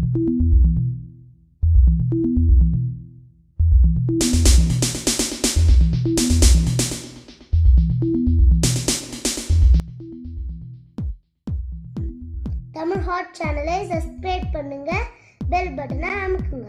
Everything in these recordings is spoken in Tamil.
தமிழ் ஹாட் சேனலை சப்ஸ்கிரைப் பண்ணுங்க பெல் பட்டனை அமுக்குங்க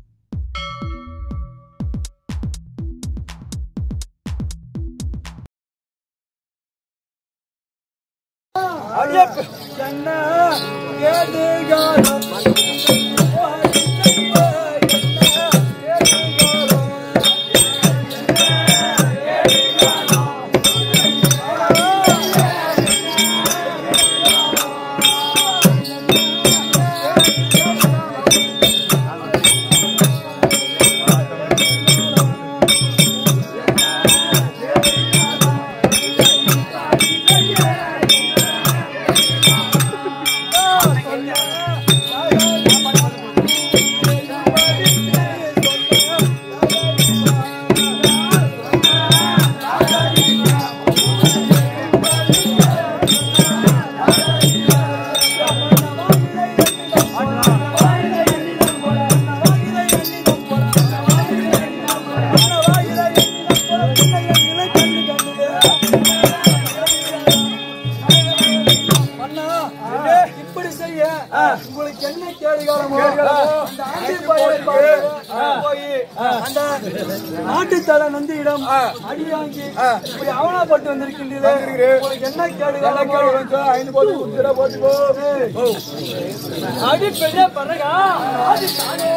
இப்படி செய்ய உங்களுக்கு என்ன கேடுகாலமோ அந்த ஆண்டி பையனை பார்த்து போய் அந்த நாட்டுத்தலை நந்தியிடம் அடி வாங்கி இப்படி அவமானப்பட்டு வந்திருக்கின்றது உங்களுக்கு என்ன கேடுகாலமோ ஐந்து போட்டு குத்துற போட்டு போ அடி பெரிய பறகா அது தானே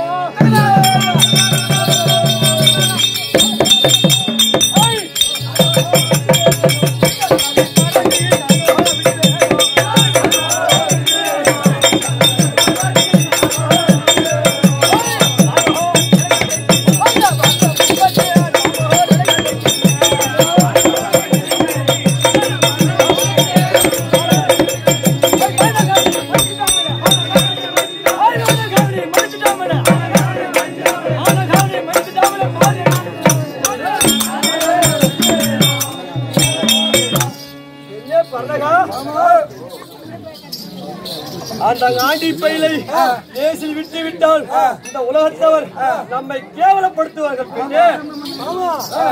அந்த ஆண்டி பயிலை தேசில் விட்டு விட்டால் இந்த உலகத்தவர் நம்மை கேவலப்படுத்துவார்கள் பெண்ணே. ஆமா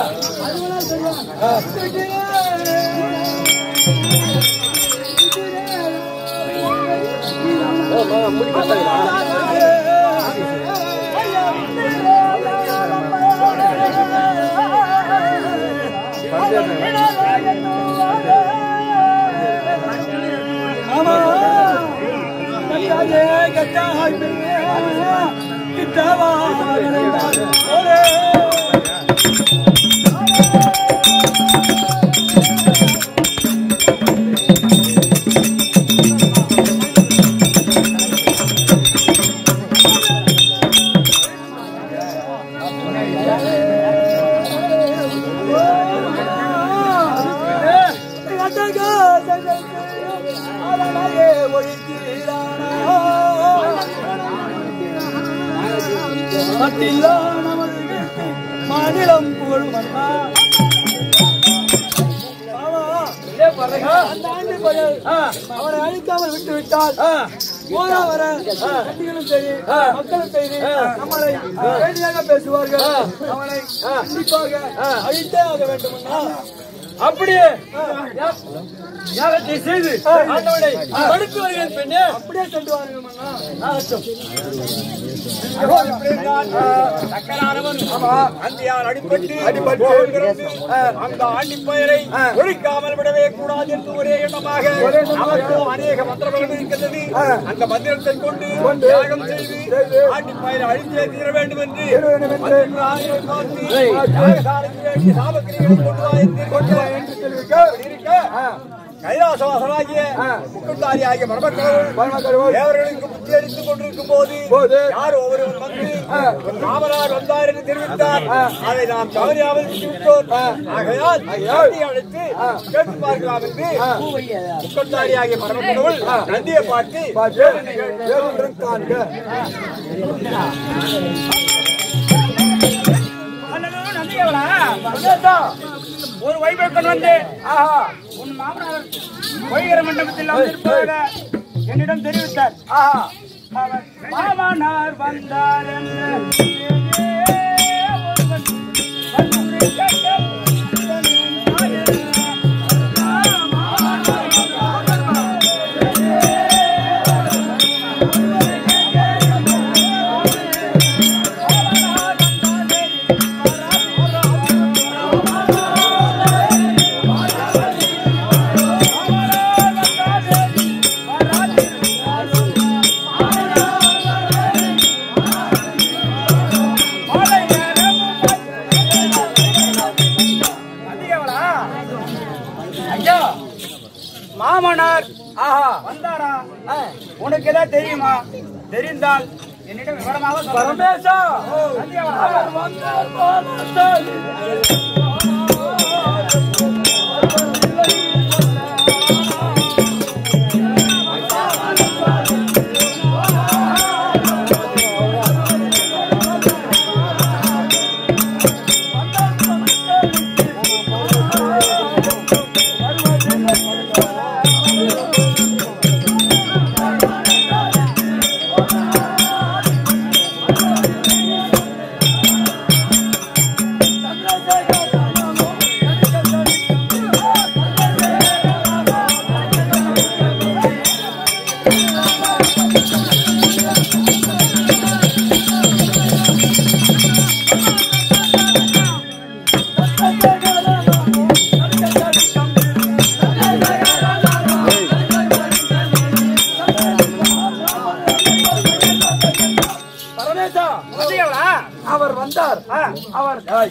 ஆமா கட்டாயே கட்டாய் கிட்டவா ஓரே மாநிலம் புகழும் அண்ணா அந்த ஆண்டு பகல் அவரை அழிக்காமல் விட்டு விட்டால் போதா வர கட்சிகளும் சரி மக்களும் சரி நம்மளை வேடியாக பேசுவார்கள் அவனை கண்டிப்பாக அழித்தே ஆக வேண்டும் அண்ணா. அப்படியே யாகத்தை செய்து ஆண்டவனை தடுத்து வருகிறேன் பெண்ணே அப்படியே செல்வார்கள் அண்ணா சக்கரானவன் அந்தியார் அடிபட்டு அடிபட்டு அந்த ஆண்டி பெயரை ஒழிக்காமல் விடவே கூடாது என்று ஒரே எண்ணமாக நமக்கும் அநேக மந்திரங்களும் இருக்கின்றது அந்த மந்திரத்தை கொண்டு தியாகம் செய்து ஆண்டி பெயரை அழித்தே தீர வேண்டும் என்று மந்திரங்கள் ஆயிரம் பார்த்து யாகசாலைக்கு வேண்டிய சாமக்கிரிகளை கொண்டு வா என்று கொண்டு வா என்று தெரிவிக்க அப்படி இருக்க கைலாசவாசனாகிய முக்குந்தாரி ஆகிய மர்மக்கடவுள் தேவர்களுக்கு புத்தி அளித்துக் கொண்டிருக்கும் போது யார் ஒருவர் வந்து ஒரு ராமனார் வந்தார் என்று தெரிவித்தார் அதை நாம் தவறியாமல் விட்டுவிட்டோம் ஆகையால் நந்தியை அழைத்து கேட்டு பார்க்கலாம் என்று முக்குந்தாரி ஆகிய மர்மக்கடவுள் நந்தியை பார்த்து காண்க ஒரு வைபவக்கன் வந்து உன் மாமனார் பொய்கிற மண்டபத்தில் அமர்ந்திருப்பதாக என்னிடம் தெரிவித்தார் அவர் மாமனார் வந்தார் என்று ஒருவன் வந்து கேட்க அதிகவளா? ஐயா மாமனார் ஆஹா வந்தாரா உனக்கு ஏதாவது தெரியுமா தெரிந்தால் என்னிடம் விவரமாக சொல்ல வேண்டும். பரமேசா அதிகவளா? அவர் வந்தார் மாமத்தால் பரமேசா அதிகவளா? அவர் வந்தார் ஆ. அவர் ஆய்.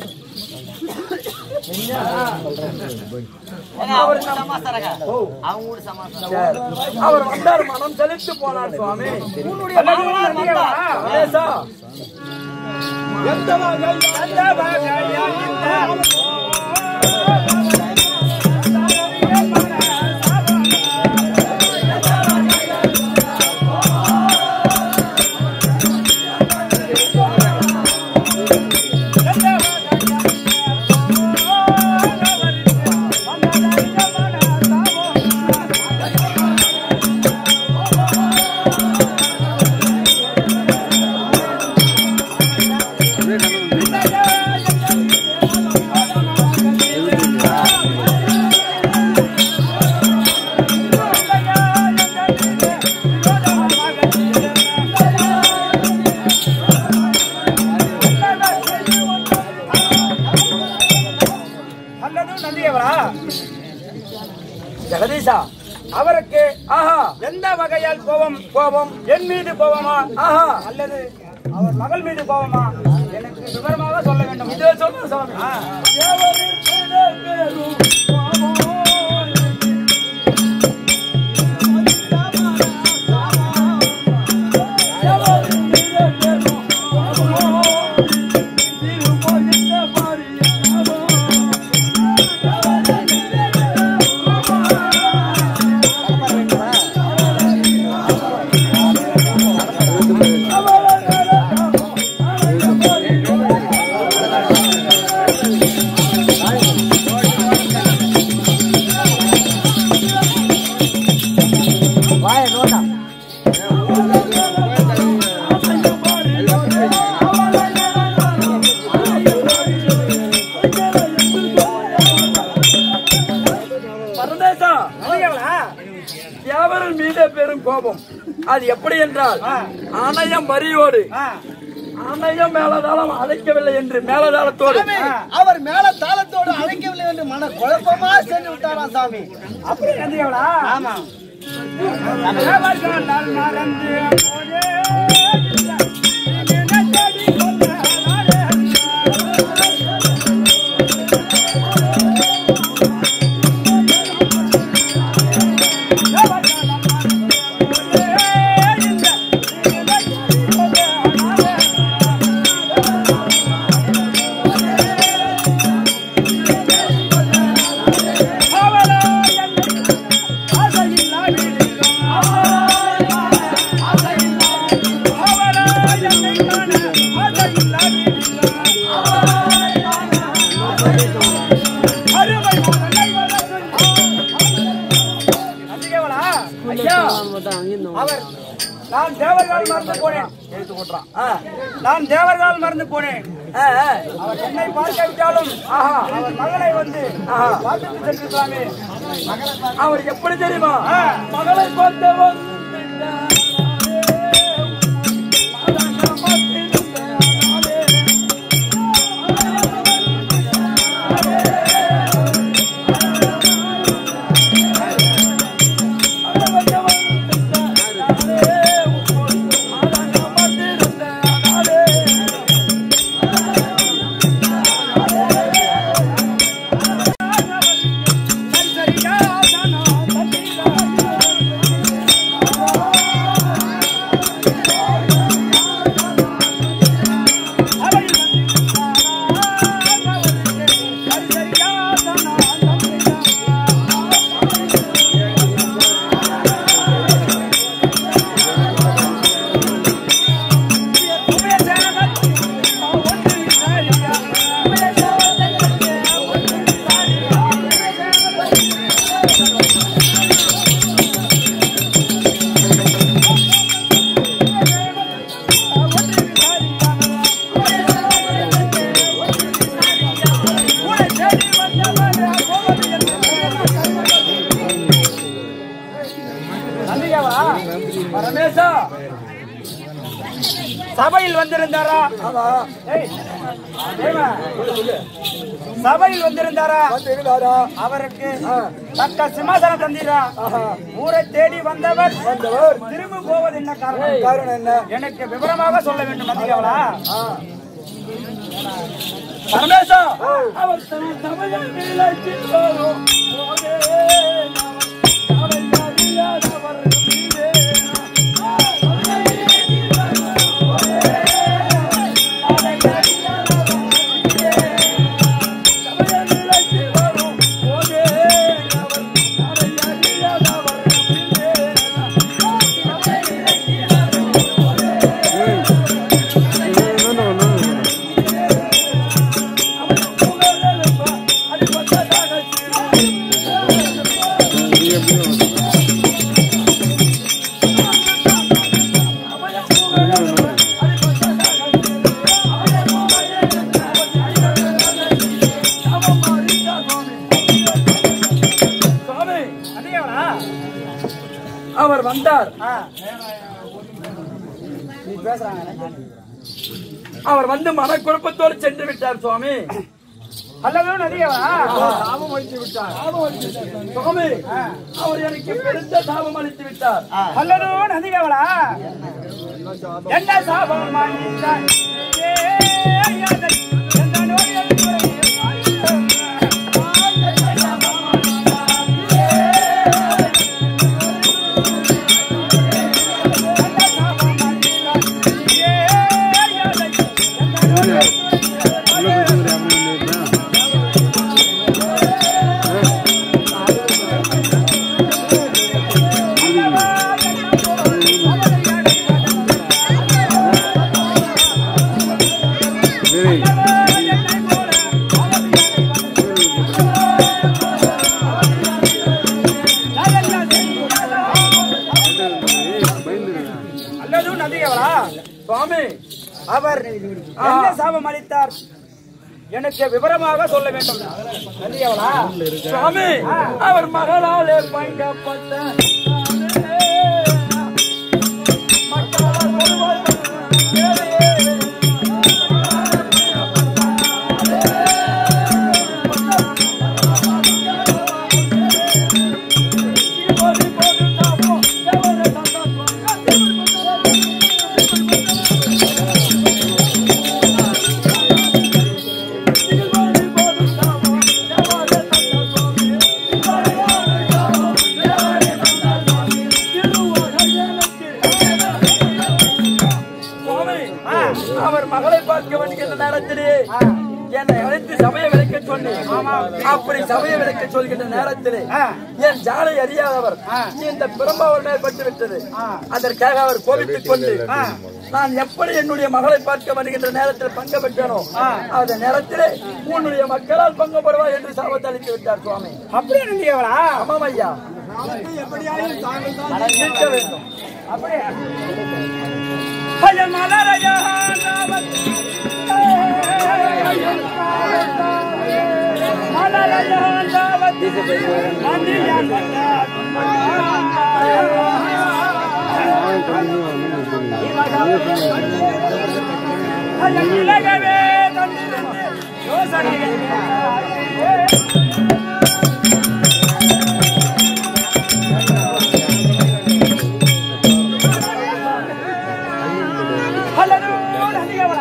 அவர் நம்- ஓ. சரி. அவர் வந்தார் மனம் செலுத்து போனார் சுவாமி உன்னுடைய மாமனார் அதிகவளா? பரமேசா எந்த வகை அந்த வகையா இந்த அல்லது நந்தியவரா ஜெகதீஷா அவருக்கு ஆஹா எந்த வகையால் கோபம் கோபம் என் மீது கோபமா ஆஹா அல்லது அவர் மகள் மீது கோபமா எனக்கு விவரமாக சொல்ல வேண்டும் இதே சொல்ற சாமி ஆ. தேவரின் பிள்ளை பேரும் கோபம். தேவரின் பிள்ளை பேரும் கோபம். திருமொழிந்த மரியாதை. பரதேசா நந்தியவளா தேவரின் மீதே பெரும் கோபம் அது எப்படி என்றால் ஆணையம் வரியோடு ஆ. ஆணையம் மேலதாளம் அழைக்கவில்லை என்று மேலதாளத்தோடு அவர் மேல தாளத்தோடு அழைக்கவில்லை என்று மன குழப்பமா சென்று விட்டாராம் சாமி அப்படி நந்தியவளா ஆமா தேவர்களால் மறந்து போதே நினைத்தடி கொள்ள ஆசையில் நான் தேவர்கள் மறந்து போனேன் எழுத்து போட்டுறான் நான் தேவர்கள் மறந்து போனேன் அவர் என்னை பார்க்க விட்டாலும் ஆஹா அவர் மகளை வந்து பார்த்துட்டு சென்றிருக்கலாமே அவர் எப்படி தெரியுமா மகளை பார்த்தவன் பரமேசா சபையில் வந்திருந்தாரா ஆமா ஏய், தேவா, சபையில் வந்திருந்தாரா இருந்தாரா அவருக்கு தக்க சிம்மாசனம் தந்தீரா ஊரை தேடி வந்தவர் வந்தவர் திரும்ப போவது என்ன காரணம் காரணம் என்ன எனக்கு விவரமாக சொல்ல வேண்டும் அதிகாவலா பரமேசா அவர் தன் சமயம் நிலைச்சில் வரும் போதே அவரை அறியாதவர் மீதே சமயம் நிலைச்சில் வரும் போதே அவர் அவரை அறியாதவர் மீதே சுவாமி, அதிகாவலா அவர் வந்தார் நீ பேசுறாங்க அவர் வந்து மனக்குழப்பத்தோடு சென்று விட்டார் சுவாமி அல்லது அதிகாவலா சுவாமி அவர் எனக்கு பெருத்த சாபம் அளித்து விட்டார் அல்லது அதிகாவலா என்ன சாபம் வாங்கிட்டார் அல்லது அதிகாவலா சுவாமி அவர் என்ன சாபம் அளித்தார் எனக்கு விவரமாக சொல்ல வேண்டும் அதிகாவலா சுவாமி அவர் மகளாலே பங்கப்பட்ட மக்களால் சுவாமி, அவர் மகளை பார்க்க வருகின்ற நேரத்திலே என்னை அழைத்து சபையை விளக்க சொன்னேன் அப்படி சபையை விளக்க சொல்கின்ற நேரத்திலே என் ஜாலை அறியாதவர் இந்த பிரம்பாவர் மேல் பட்டு விட்டது அதற்காக அவர் கோபித்துக் கொண்டு நான் எப்படி என்னுடைய மகளை பார்க்க வருகின்ற நேரத்தில் பங்கு பெற்றனோ அந்த நேரத்திலே உன்னுடைய மக்களால் பங்கு பெறுவா என்று சாபத்தை அளித்து விட்டார் சுவாமி அப்படியே நந்தியவளா ஆமாம் ஐயா காலத்தை எப்படியாயும் தாங்கள் தான் நிற்க வேண்டும் அப்படியே ஐயா மலரையா இலகவே தந்திருந்து யோசனை ಹಲೋ ನದಿಯವರ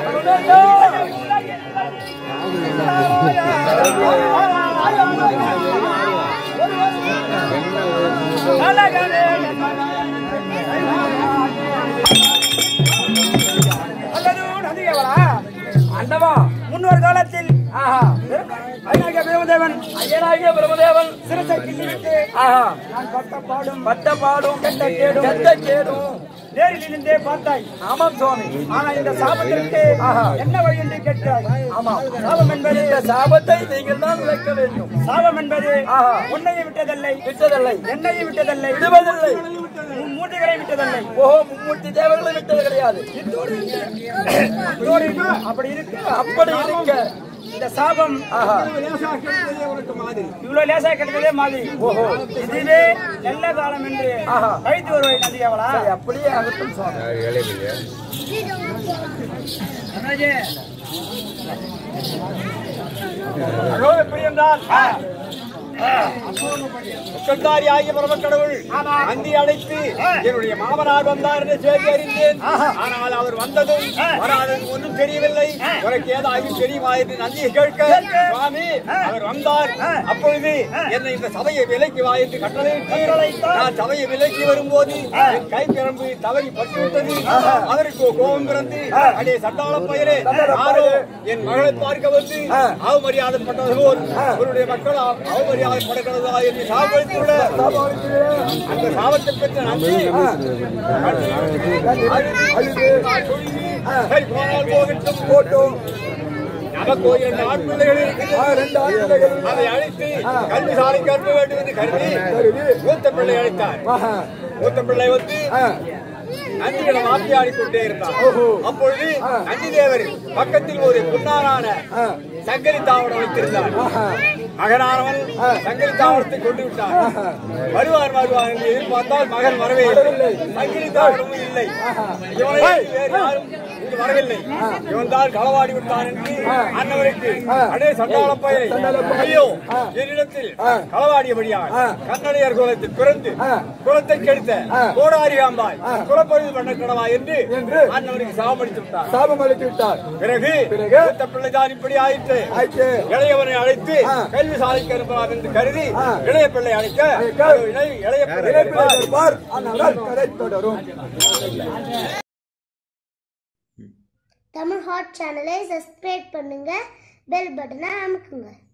அண்டவா முன்னொரு காலத்தில் ஆஹா ஐநாயக பிரம்மதேவன் ஐயனாகிய பிரம்மதேவன் சிரசை கிள்ளிவிட்டு ஆஹா நான் பட்ட பாடும் பட்ட பாடும் கெட்ட கேடும் கெட்ட கேடும் நேரில் இருந்தே பார்த்தாய் ஆமாம் சுவாமி ஆனா இந்த சாபத்திற்கு என்ன வழி என்று கேட்டாய் ஆமா சாபம் என்பது இந்த சாபத்தை நீங்கள் தான் விளக்க வேண்டும் சாபம் என்பது உன்னையை விட்டதில்லை விட்டதில்லை என்னையை விட்டதில்லை விடுவதில்லை உன் மூட்டைகளை விட்டதில்லை ஓஹோ மும்மூர்த்தி தேவர்களை விட்டது கிடையாது இத்தோடு இத்தோடு அப்படி இருக்கு அப்படி இருக்க இந்த சாபம் லேசாக கிடைத்ததே உனக்கு மாதிரி இவ்வளவு லேசா கிடைத்ததே மாதிரி ஓஹோ இதுவே நல்ல காலம் என்று கழித்து வருவாய் நதி அவளா அப்படியே அகட்டும் சுவாமி அதோ எப்படி என்றால் முக்கண்டாரி ஆகிய பரமக்கடவுள் அந்தி அழைத்து என்னுடைய மாமனார் வந்தார் என்று செய்தி அறிந்தேன் ஆனால் அவர் வந்ததும் வராததும் ஒன்றும் தெரியவில்லை உனக்கு ஏதாயும் தெரியுமா என்று நந்தியை கேட்க சுவாமி அவர் வந்தார் அப்பொழுது என்னை இந்த சபையை விலைக்கு வா என்று கட்டளையிட்டு நான் சபையை விலைக்கு வரும்போது என் கை பிறம்பு தவறி பட்டுவிட்டது அவருக்கு கோபம் பிறந்து அடே சண்டாள பயிரே யாரோ என் மகளை பார்க்க வந்து அவமரியாதை பட்டது போல் உன்னுடைய மக்கள் அவ- அவமரியாதை படுகிறதா என்று சாபளித்துள்ள அந்த சாபத்தை பெற்ற நன்றி சரி, போனால் போகட்டும் போட்டோம் நமக்கு இரண்டு ஆண் பிள்ளைகள் இருக்கிறது. அதை அழைத்து கல்வி சாலைக்கு அனுப்ப வேண்டும் என்று கருதி மூத்த பிள்ளை அழைத்தார் மூத்த பிள்ளை வந்து நந்திகளை வாத்தியாடி கொண்டே இருந்தார் அப்பொழுது நந்தி தேவர் பக்கத்தில் ஒரு புன்னாரான சங்கரி தாவரம் வைத்திருந்தார் மகனானவன் சங்கரி தாவரத்தை கொண்டு விட்டார் வருவார் வருவார் என்று எதிர்பார்த்தால் மகன் வரவே இல்லை சங்கரி தாவரமும் இல்லை இவனை வேறு யாரும் இங்கு வரவில்லை இவன் தான் களவாடி விட்டான் என்று அன்னவருக்கு அடே சண்டாள பயிரை ஐயோ என்னிடத்தில் களவாடியபடியாக கண்ணடையர் குலத்தில் பிறந்து குலத்தை கெடுத்த கோடாரி காம்பாய் குலப்பொழுது பண்ண கடவா என்று அன்னவருக்கு சாபமளித்து விட்டார் சாபம் அளித்து விட்டார் பிறகு மூத்த பிள்ளைதான் இப்படி ஆயிற்று இளையவனை அழைத்து கல்வி சாலைக்கு அனுப்பலாம் என்று கருதி இளைய பிள்ளை அழைக்க அது இளைய இளைய பிள்ளை அழைப்பார். பார் ஆனால் கதை தொடரும் தமிழ் ஹாட் சேனலை சப்ஸ்கிரைப் பண்ணுங்க பெல் பட்டனை அமுக்குங்க